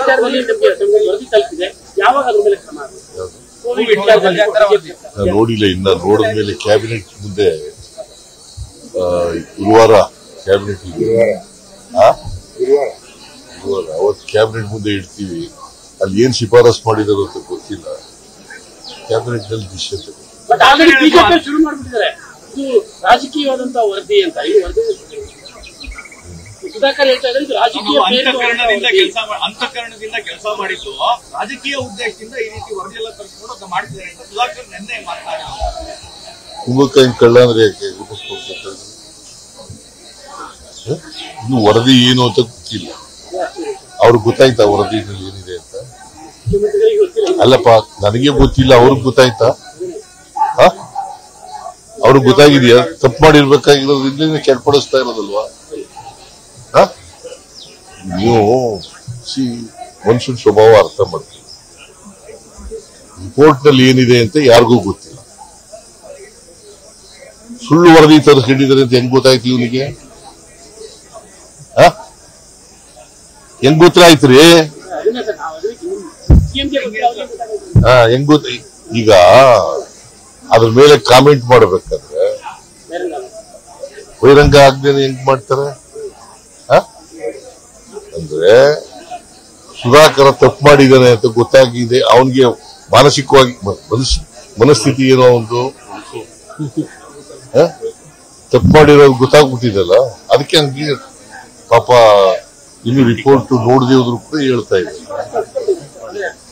ವಿಚಾರದಲ್ಲಿ ನಿಮಗೆ ನಮಗೆ ವರದಿ ತಲುಪಿದೆ ಯಾವಾಗ ಅದ್ರ ಮೇಲೆ ಕ್ರಮ ಆಗುತ್ತೆ ಕೋವಿಡ್ ವಿಚಾರದಲ್ಲಿ ನಾನು ನೋಡಿಲ್ಲ ಇನ್ನ ನೋಡಿದ ಮೇಲೆ ಕ್ಯಾಬಿನೆಟ್ ಮುಂದೆ ಆ, ಗುರುವಾರ ಕ್ಯಾಬಿನೆಟ್ ಗುರುವಾರ ಅವತ್ತು ಕ್ಯಾಬಿನೆಟ್ ಮುಂದೆ ಇಡ್ತೀವಿ ಅಲ್ಲಿ ಏನ್ ಶಿಫಾರಸ್ ಮಾಡಿದಾರೋ ಅಂತ ಗೊತ್ತಿಲ್ಲ ಕ್ಯಾಬಿನೆಟ್ ನಲ್ಲಿ ಡಿಸಿಷನ್ ತಗೋ ಬಟ್ ಆಲ್ರೆಡಿ ಬಿಜೆಪಿ ಶುರು ಮಾಡ್ಬಿಟ್ಟಿದ್ದಾರೆ ಇದು ರಾಜಕೀಯವಾದಂತಹ ವರದಿ ಅಂತ ಈ ವರದಿ ಸುಧಾಕರ್ ಹೇಳ್ತಾ ಇದ್ದಾರೆ ಇದು ರಾಜಕೀಯ ನಾವು ಪ್ರೇರಿತವಾದಂತಹ ಅಂತಃಕರಣದಿಂದ ವರದಿ. ಕೆಲಸ ಅಂತಃಕರಣದಿಂದ ಕೆಲಸ ಮಾಡಿದ್ದು ರಾಜಕೀಯ ಉದ್ದೇಶದಿಂದ ಈ ರೀತಿ ವರದಿ ಎಲ್ಲ ತರಿಸ್ಕೊಂಡು ಅದನ್ನ ಮಾಡ್ತಿದ್ದಾರೆ ಅಂತ ಸುಧಾಕರ್ ನಿನ್ನೆ ಮಾತನಾಡಿದ್ರು ಕುಂಭಕಾಯಿ ಕಳ್ಳ ಅಂದ್ರೆ ಯಾಕೆ ರೂಪಿಸ್ಕೊಳ್ತಾರೆ ಇನ್ನು ವರದಿ ಏನು ಅಂತ ಗೊತ್ತಿಲ್ಲ ಅವ್ರಿಗೆ ಗೊತ್ತಾಯ್ತಾ ವರದಿನಲ್ಲಿ ಏನಿದೆ ಅಂತ ಮುಖ್ಯಮಂತ್ರಿಗಳಿಗೆ ಗೊತ್ತಿಲ್ಲ ಅಲ್ಲಪ್ಪ ನನಗೆ ಗೊತ್ತಿಲ್ಲ ಅವ್ರಿಗೆ ಗೊತ್ತಾಯ್ತಾ ಆ? ಅವ್ರಿಗೆ ಗೊತ್ತಾಗಿದೆಯಾ ತಪ್ಪು ಮಾಡಿರ್ಬೇಕಾಗಿರೋದು ಇಲ್ಲೇ ಕೆಟ್ಪಡಿಸ್ತಾ ಇರೋದಲ್ವಾ ಆ? ನೀವು ಸಿ ಮನುಷ್ಯನ ಸ್ವಭಾವ ಅರ್ಥ ಮಾಡ್ತೀವಿ ರಿಪೋರ್ಟ್ ನಲ್ಲಿ ಏನಿದೆ ಅಂತ ಯಾರಿಗೂ ಗೊತ್ತಿಲ್ಲ ಸುಳ್ಳು ವರದಿ ತರಿಸ್ಕೊಂಡಿದ್ದಾರೆ ಅಂತ ಹೆಂಗ್ ಗೊತ್ತಾಯ್ತು ಇವನಿಗೆ ಹೆಂಗ್ ಗೊತ್ತಾಯ್ತ್ರಿ ಅದನ್ನೇ ಸರ್ ನಾವು ಅದಕ್ಕೆ ಸಿಎಂಗೆ ಗೊತ್ತಿಲ್ಲ ಅವ್ರಿಗೆ ಗೊತ್ತಾಗುತ್ತೆ. ಹಾ ಹೆಂಗ್ ಗೊತ್ತ ಈಗ ಅದ್ರ ಮೇಲೆ ಕಾಮೆಂಟ್ ಮಾಡ್ಬೇಕಾದ್ರೆ ಬೇರೆ ನಾವು. ಬಹಿರಂಗ ಆಗ್ದೇನೆ ಹೆಂಗ್ ಮಾಡ್ತಾರೆ ಆ? ಅಂದ್ರೆ ಸುಧಾಕರ ತಪ್ಪು ಮಾಡಿದ್ದಾನೆ ಅಂತ ಗೊತ್ತಾಗಿದೆ ಅವನಿಗೆ ಮಾನಸಿಕವಾಗಿ ಮ- ಮನಸ್- ಮನಸ್ಥಿತಿ ಏನೋ ಒಂದು ತಪ್ಪು ಮಾಡಿರೋದು ಗೊತ್ತಾಗ್ಬಿಟ್ಟಿದಲ್ಲ ಅದಕ್ಕೆ ಹಂಗೆ ಪಾಪ ಇನ್ನು ರಿಪೋರ್ಟ್ ನೋಡದೆ ಹೋದ್ರು ಕೂಡ ಹೇಳ್ತಾ ಇದ್ದಾರೆ ಅದೇ